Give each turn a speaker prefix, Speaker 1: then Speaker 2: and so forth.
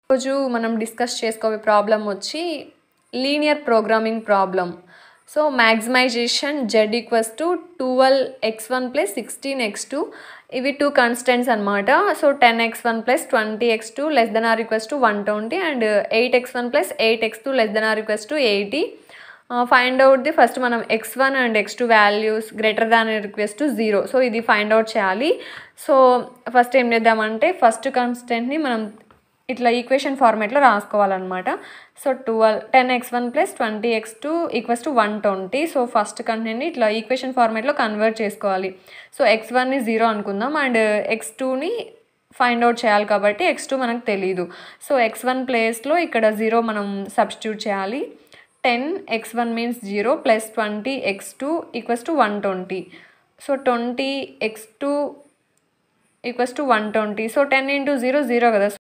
Speaker 1: రోజు మనం డిస్కస్ చేసుకోవే ప్రాబ్లం వచ్చి linear programming problem so maximization Z equals to twelve X one plus sixteen X two ఇవి two constants అనమాట so ten X one plus twenty X two less than or equals to one twenty and eight X one plus eight X two less than or equals to eighty find out the first మనం X one and X two values greater than request to zero so ఇది find out చేయాలి so first ఏం చేద్దామంటే first కాన్స్టెంట్ని మనం ఇట్లా equation ఫార్మేట్లో రాసుకోవాలన్నమాట so twelve ten X one plus twenty X two equals to one twenty so first కంటెంట్ని ఇట్లా ఈక్వేషన్ ఫార్మేట్లో కన్వర్ట్ చేసుకోవాలి సో ఎక్స్ వన్ని జీరో అనుకుందాం అండ్ ఎక్స్ టూని ఫైండ్ అవుట్ చేయాలి కాబట్టి ఎక్స్ టూ మనకు తెలియదు సో ఎక్స్ వన్ ప్లేస్లో ఇక్కడ జీరో మనం సబ్స్టిట్యూట్ చేయాలి ten X one means zero plus twenty X two equals to one twenty so twenty X two equals to one twenty so ten into zero zero కదా